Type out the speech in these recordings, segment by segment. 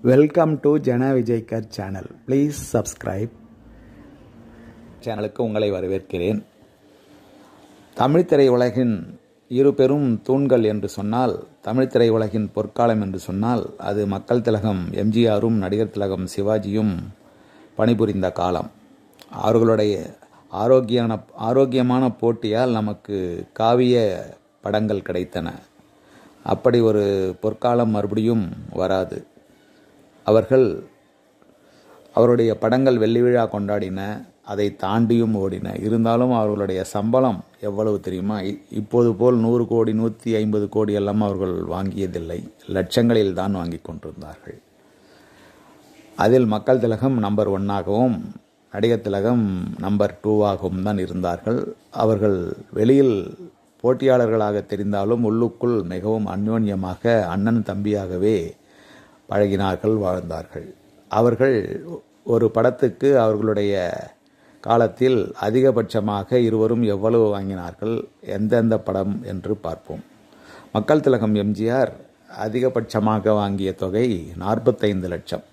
welcome to Jana Vijaykar channel please subscribe சேனலுக்கு உங்களை வரவேற்கிறேன் தமிழ் திரையுலகின் இரு பெரும் தூண்கள் என்று சொன்னால் தமிழ் திரையுலகின் பொற்காலம் என்று சொன்னால் அது மக்கள் திலகம் எம்ஜிஆரும் நடிகர் திலகம் சிவாஜியும் பணிபுரிந்த காலம் அவர்களுடைய ஆரோக்கியான ஆரோக்கியமான போட்டியால் நமக்கு காவிய படங்கள் கிடைத்தன அப்படி ஒரு பொற்காலம் மறுபடியும் வராது அவர்கள் அவருடைய படங்கள் வெள்ளி விழா கொண்டாடின அதை தாண்டியும் ஓடின இருந்தாலும் அவர்களுடைய சம்பளம் எவ்வளவு தெரியுமா இ- இப்போது போல் நூறு கோடி நூற்றி ஐம்பது கோடி எல்லாம் அவர்கள் வாங்கியதில்லை லட்சங்களில் தான் வாங்கி கொண்டிருந்தார்கள் அதில் மக்கள் திலகம் நம்பர் ஒன்னாகவும் நடிகர் திலகம் நம்பர் டூவாகவும் தான் இருந்தார்கள் அவர்கள் வெளியில் போட்டியாளர்களாக தெரிந்தாலும் உள்ளுக்குள் மிகவும் அந்யோன்யமாக அண்ணன் தம்பியாகவே பழகினார்கள் வாழ்ந்தார்கள் அவர்கள் ஒரு படத்துக்கு அவர்களுடைய காலத்தில் அதிகபட்சமாக இருவரும் எவ்வளவு வாங்கினார்கள் எந்தெந்த படம் என்று பார்ப்போம் மக்கள் திலகம் எம்ஜிஆர் அதிகபட்சமாக வாங்கிய தொகை நாற்பத்தைந்து லட்சம்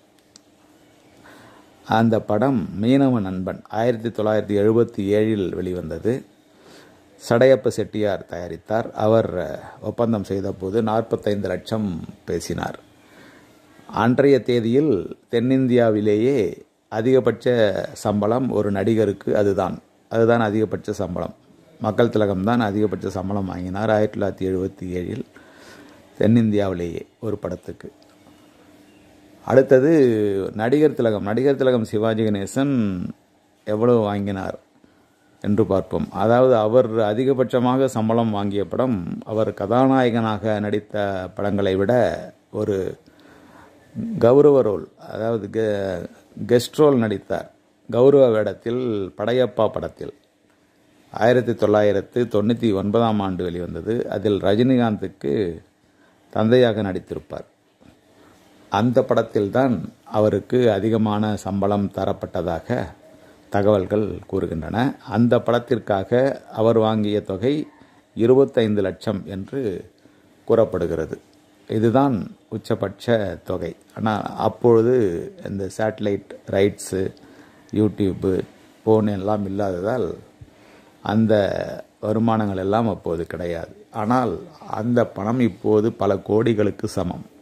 அந்த படம் மீனவ நண்பன் ஆயிரத்தி தொள்ளாயிரத்தி எழுபத்தி ஏழில் வெளிவந்தது சடையப்ப செட்டியார் தயாரித்தார் அவர் அஹ், ஒப்பந்தம் செய்தபோது நாற்பத்தைந்து லட்சம் பேசினார் அன்றைய தேதியில் தென்னிந்தியாவிலேயே அதிகபட்ச சம்பளம் ஒரு நடிகருக்கு அதுதான் அதுதான் அதிகபட்ச சம்பளம் மக்கள் திலகம் தான் அதிகபட்ச சம்பளம் வாங்கினார் ஆயிரத்தி தொள்ளாயிரத்தி எழுபத்தி ஏழில் தென்னிந்தியாவிலேயே ஒரு படத்துக்கு அடுத்தது நடிகர் திலகம் நடிகர் திலகம் சிவாஜி கணேசன் எவ்வளவு வாங்கினார் என்று பார்ப்போம் அதாவது அவர் அதிகபட்சமாக சம்பளம் வாங்கிய படம் அவர் கதாநாயகனாக நடித்த படங்களை விட ஒரு கௌரவ ரோல் அதாவது கெ- கெஸ்ட் ரோல் நடித்தார் கௌரவ வேடத்தில் படையப்பா படத்தில் ஆயிரத்தி தொள்ளாயிரத்து தொண்ணூற்றி ஒன்பதாம் ஆண்டு வெளிவந்தது அதில் ரஜினிகாந்துக்கு தந்தையாக நடித்திருப்பார் அந்த படத்தில்தான் அவருக்கு அதிகமான சம்பளம் தரப்பட்டதாக தகவல்கள் கூறுகின்றன அந்த படத்திற்காக அவர் வாங்கிய தொகை இருபத்தைந்து லட்சம் என்று கூறப்படுகிறது இதுதான் உச்சபட்ச தொகை ஆனால் அப்பொழுது இந்த சேட்டலைட் ரைட்ஸு யூடியூப்பு போன் எல்லாம் இல்லாததால் அந்த வருமானங்கள் எல்லாம் அப்போது கிடையாது ஆனால் அந்த பணம் இப்போது பல கோடிகளுக்கு சமம்